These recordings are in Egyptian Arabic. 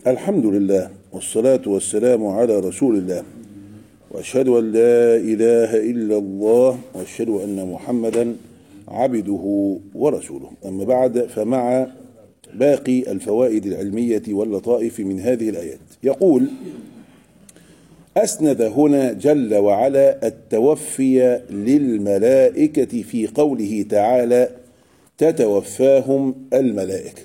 الحمد لله والصلاة والسلام على رسول الله وأشهد أن لا إله إلا الله وأشهد أن محمدا عبده ورسوله أما بعد فمع باقي الفوائد العلمية واللطائف من هذه الآيات يقول أسند هنا جل وعلا التوفي للملائكة في قوله تعالى تتوفاهم الملائكة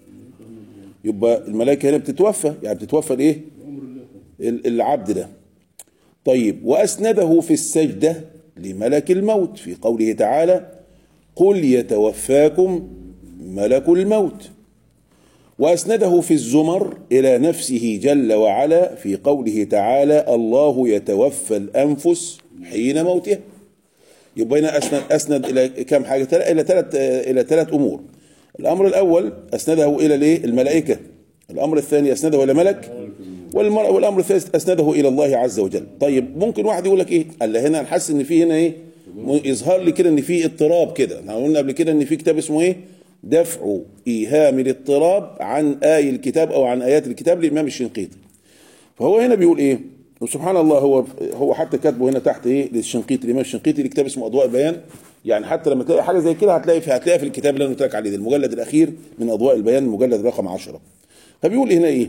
يبقى الملائكة هنا بتتوفى يعني بتتوفى الايه العبد ده طيب وأسنده في السجدة لملك الموت في قوله تعالى قل يتوفاكم ملك الموت وأسنده في الزمر إلى نفسه جل وعلا في قوله تعالى الله يتوفى الأنفس حين موتها يبقى هنا أسند, أسند إلى كم حاجة إلى ثلاث إلى ثلاث أمور الأمر الأول أسنده إلى الإيه الملائكة الأمر الثاني أسنده إلى ملك والأمر الثالث أسنده إلى الله عز وجل طيب ممكن واحد يقول لك إيه قال هنا نحس إن في هنا إيه يظهر لي كده إن في اضطراب كده احنا قلنا قبل كده إن في كتاب اسمه إيه دفع إيهام الاضطراب عن آي الكتاب أو عن آيات الكتاب للإمام الشنقيطي فهو هنا بيقول إيه وسبحان الله هو هو حتى كاتبه هنا تحت ايه للشنقيطي الامام الشنقيطي الكتاب اسمه اضواء البيان يعني حتى لما تلاقي حاجه زي كده هتلاقي في هتلاقيها في الكتاب اللي انا قلت لك عليه ده المجلد الاخير من اضواء البيان المجلد رقم 10 فبيقول هنا ايه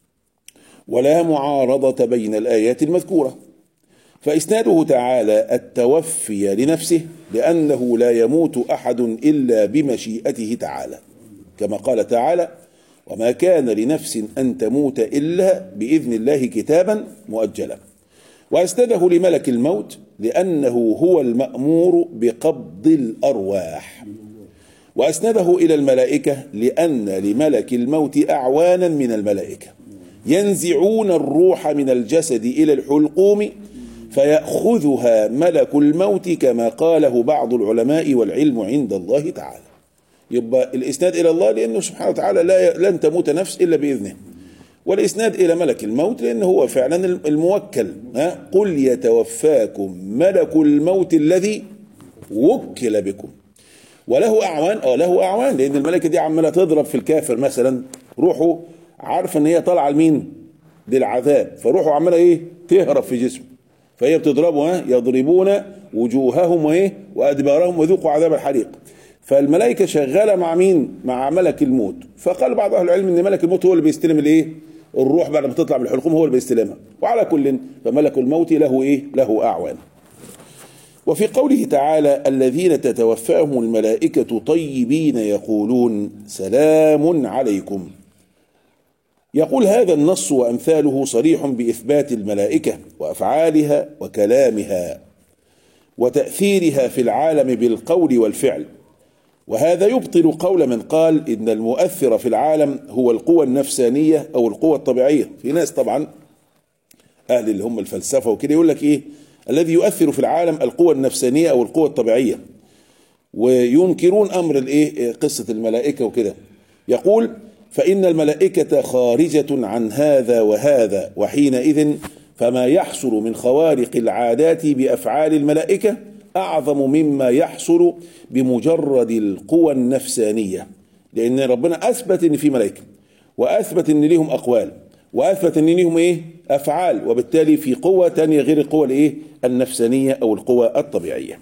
ولا معارضه بين الايات المذكوره فاسناده تعالى التوفي لنفسه لانه لا يموت احد الا بمشيئته تعالى كما قال تعالى وما كان لنفس أن تموت إلا بإذن الله كتابا مؤجلا وأسنده لملك الموت لأنه هو المأمور بقبض الأرواح وأسنده إلى الملائكة لأن لملك الموت أعوانا من الملائكة ينزعون الروح من الجسد إلى الحلقوم فيأخذها ملك الموت كما قاله بعض العلماء والعلم عند الله تعالى يبقى الاسناد الى الله لانه سبحانه وتعالى لا لن تموت نفس الا باذنه والاسناد الى ملك الموت لانه هو فعلا الموكل ها قل يتوفاكم ملك الموت الذي وكل بكم وله اعوان اه له اعوان لان الملائكه دي عماله تضرب في الكافر مثلا روحه عارفه ان هي طالعه لمين للعذاب فروحه عماله ايه تهرب في جسمه فهي بتضربه ها يضربون وجوههم وايه وادبارهم وذوقوا عذاب الحريق فالملائكه شغاله مع مين مع ملك الموت فقال بعض اهل العلم ان ملك الموت هو اللي بيستلم الايه الروح بعد ما تطلع من الحلقوم هو اللي بيستلمها وعلى كل فملك الموت له ايه له اعوان وفي قوله تعالى الذين تتوفاهم الملائكة طيبين يقولون سلام عليكم يقول هذا النص وأمثاله صريح بإثبات الملائكة وأفعالها وكلامها وتأثيرها في العالم بالقول والفعل وهذا يبطل قول من قال ان المؤثر في العالم هو القوى النفسانيه او القوى الطبيعيه في ناس طبعا اهل اللي هم الفلسفه وكده يقول لك ايه الذي يؤثر في العالم القوى النفسانيه او القوى الطبيعيه وينكرون امر الايه قصه الملائكه وكده يقول فان الملائكه خارجه عن هذا وهذا وحينئذ فما يحصل من خوارق العادات بافعال الملائكه اعظم مما يحصل بمجرد القوى النفسانيه لان ربنا اثبت ان في ملائكه واثبت ان ليهم اقوال واثبت ان ليهم ايه افعال وبالتالي في قوه تانية غير القوى الايه النفسانيه او القوى الطبيعيه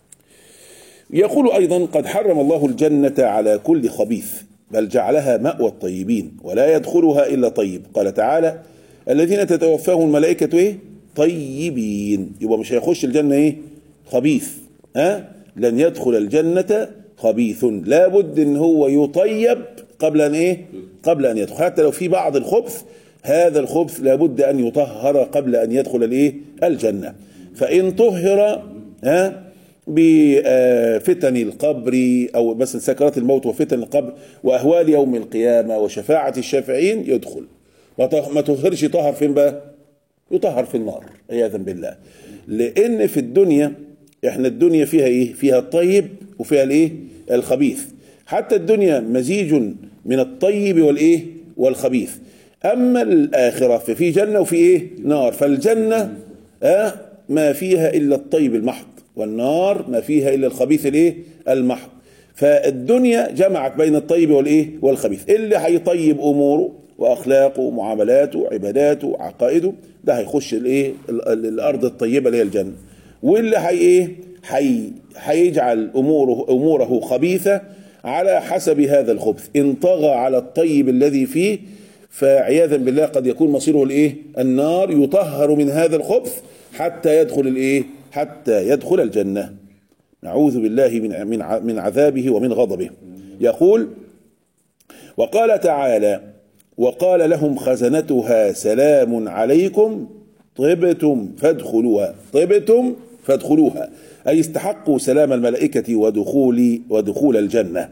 يقول ايضا قد حرم الله الجنه على كل خبيث بل جعلها ماوى الطيبين ولا يدخلها الا طيب قال تعالى الذين تتوفاهم الملائكه ايه طيبين يبقى مش هيخش الجنه ايه خبيث ها لن يدخل الجنة خبيث لابد ان هو يطيب قبل ان ايه قبل ان يدخل حتى لو في بعض الخبث هذا الخبث لابد ان يطهر قبل ان يدخل الايه الجنة فان طهر ها بفتن القبر او مثلا سكرات الموت وفتن القبر واهوال يوم القيامه وشفاعه الشافعين يدخل ما طهرش طهر فين بقى؟ يطهر في النار عياذا بالله لان في الدنيا احنا الدنيا فيها ايه فيها الطيب وفيها الايه الخبيث حتى الدنيا مزيج من الطيب والايه والخبيث اما الاخره ففي جنه وفي ايه نار فالجنه آه ما فيها الا الطيب المحض والنار ما فيها الا الخبيث الايه المحض فالدنيا جمعت بين الطيب والايه والخبيث اللي هيطيب اموره واخلاقه ومعاملاته وعباداته وعقائده ده هيخش الايه ال- ال- الارض الطيبه اللي هي الجنه واللي هي ايه هي هيجعل اموره اموره خبيثه على حسب هذا الخبث ان طغى على الطيب الذي فيه فعياذا بالله قد يكون مصيره الايه النار يطهر من هذا الخبث حتى يدخل الايه حتى يدخل الجنه نعوذ بالله من من ع- من عذابه ومن غضبه يقول وقال تعالى وقال لهم خزنتها سلام عليكم طبتم فادخلوها طبتم فادخلوها أي استحقوا سلام الملائكة ودخول ودخول الجنة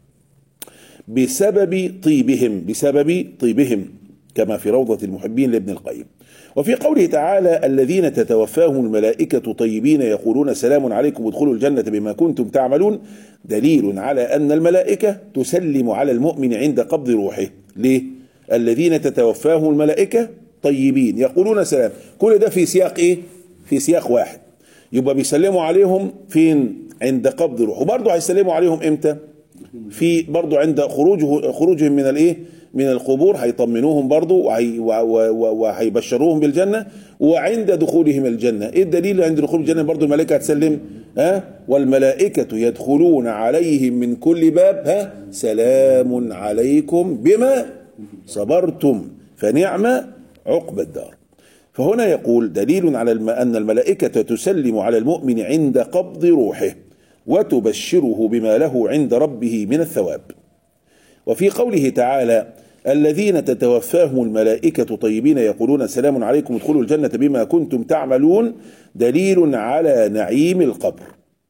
بسبب طيبهم بسبب طيبهم كما في روضة المحبين لابن القيم وفي قوله تعالى الذين تتوفاهم الملائكة طيبين يقولون سلام عليكم ادخلوا الجنة بما كنتم تعملون دليل على أن الملائكة تسلم على المؤمن عند قبض روحه ليه؟ الذين تتوفاهم الملائكة طيبين يقولون سلام كل ده في سياق ايه؟ في سياق واحد يبقى بيسلموا عليهم فين؟ عند قبض روح وبرضه هيسلموا عليهم امتى؟ في برضو عند خروجه خروجهم من الايه من القبور هيطمنوهم برضو وهي- و- و- و- وهيبشروهم بالجنة وعند دخولهم الجنة ايه الدليل عند دخول الجنة برضو الملائكة هتسلم ها والملائكة يدخلون عليهم من كل باب ها سلام عليكم بما صبرتم فنعم عقب الدار فهنا يقول دليل على الم- أن الملائكة تسلم على المؤمن عند قبض روحه وتبشره بما له عند ربه من الثواب وفي قوله تعالى الذين تتوفاهم الملائكة طيبين يقولون سلام عليكم ادخلوا الجنة بما كنتم تعملون دليل على نعيم القبر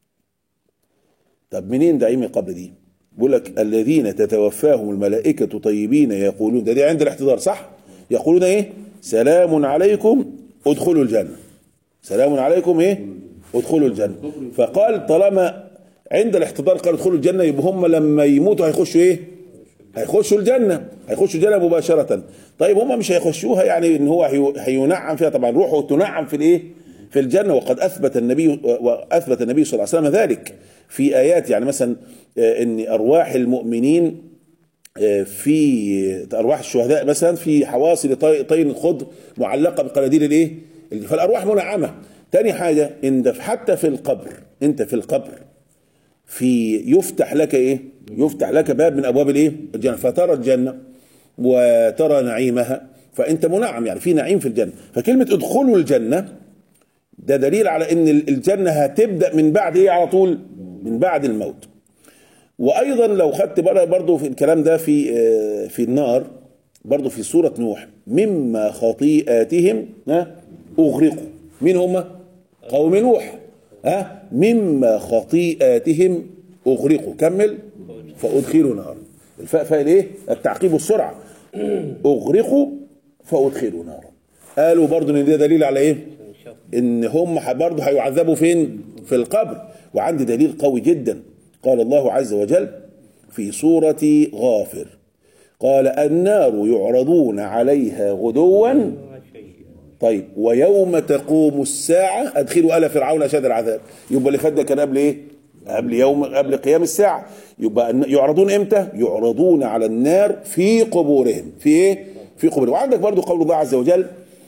طب منين نعيم القبر دي بيقول لك الذين تتوفاهم الملائكة طيبين يقولون ده دي عند الاحتضار صح يقولون ايه سلام عليكم ادخلوا الجنة سلام عليكم ايه ادخلوا الجنة فقال طالما عند الاحتضار قال ادخلوا الجنة يبقى هم لما يموتوا هيخشوا ايه هيخشوا الجنة هيخشوا الجنة مباشرة طيب هم مش هيخشوها يعني ان هو هي- هينعم فيها طبعا روحه تنعم في الايه في الجنة وقد اثبت النبي واثبت النبي صلى الله عليه وسلم ذلك في ايات يعني مثلا آه، ان ارواح المؤمنين آه، في ارواح الشهداء مثلا في حواصل طي- طين خضر معلقه بقناديل الايه فالارواح منعمه تاني حاجه ان حتى في القبر انت في القبر في يفتح لك ايه يفتح لك باب من ابواب الايه الجنه فترى الجنه وترى نعيمها فانت منعم يعني في نعيم في الجنه فكلمه ادخلوا الجنه ده دليل على ان الجنه هتبدا من بعد ايه على طول من بعد الموت وايضا لو خدت بقى برضو في الكلام ده في آه، في النار برضو في سوره نوح مما خطيئاتهم ها اغرقوا مين هم قوم نوح ها مما خطيئاتهم اغرقوا كمل فادخلوا نار الفاء فاء الايه التعقيب والسرعه اغرقوا فادخلوا نارا قالوا برضو ان ده دليل على ايه ان هم ح- برضه هيعذبوا فين في القبر وعندي دليل قوي جدا قال الله عز وجل في سورة غافر قال النار يعرضون عليها غدوا طيب ويوم تقوم الساعة أدخلوا آل فرعون أشد العذاب يبقى اللي فات ده كان قبل إيه؟ قبل يوم قبل قيام الساعة يبقى الن- يعرضون إمتى؟ يعرضون على النار في قبورهم في إيه؟ في قبورهم وعندك برضو قول الله عز وجل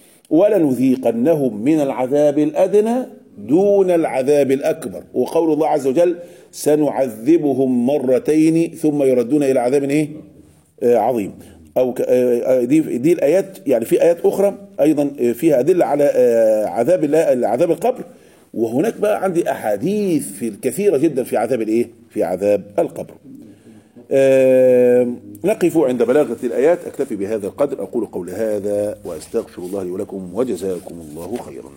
ولنذيقنهم من العذاب الأدنى دون العذاب الأكبر وقول الله عز وجل سنعذبهم مرتين ثم يردون إلى عذاب إيه؟ آه، عظيم او ك- آه، دي دي الايات يعني في ايات اخرى ايضا آه، فيها ادله على آه، عذاب الله عذاب القبر وهناك بقى عندي احاديث في كثيره جدا في عذاب الايه في عذاب القبر آه، نقف عند بلاغه الايات اكتفي بهذا القدر اقول قول هذا واستغفر الله لي ولكم وجزاكم الله خيرا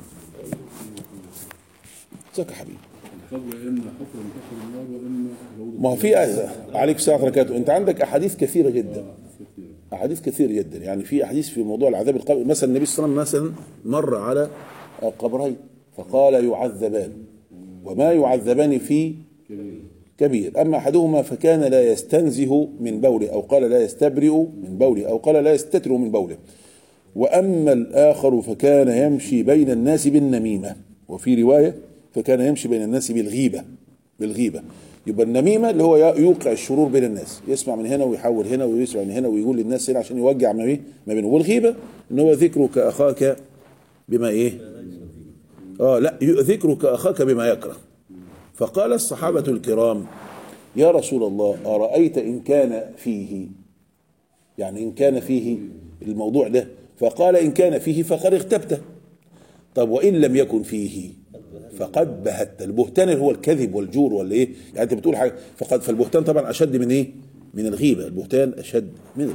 جزاك يا حبيبي قبل ان حكم كفر النار واما روض ما هو في آية- عليك السلام وبركاته انت عندك احاديث كثيره جدا احاديث كثير جدا يعني في احاديث في موضوع العذاب القبر مثلا النبي صلى الله عليه وسلم مثلا مر على قبرين فقال يعذبان وما يعذبان في كبير اما احدهما فكان لا يستنزه من بوله او قال لا يستبرئ من بوله او قال لا يستتر من بوله واما الاخر فكان يمشي بين الناس بالنميمه وفي روايه فكان يمشي بين الناس بالغيبه بالغيبه يبقى النميمه اللي هو يوقع الشرور بين الناس يسمع من هنا ويحول هنا ويسمع من هنا ويقول للناس هنا عشان يوجع ما بيه- ما بينهم والغيبه ان هو ذكرك اخاك بما ايه اه لا ي- ذكرك اخاك بما يكره فقال الصحابه الكرام يا رسول الله ارايت ان كان فيه يعني ان كان فيه الموضوع ده فقال ان كان فيه فقد اغتبته طب وان لم يكن فيه فقد بهت البهتان اللي هو الكذب والجور ولا ايه يعني انت بتقول حاجه فقد فالبهتان طبعا اشد من ايه من الغيبه البهتان اشد من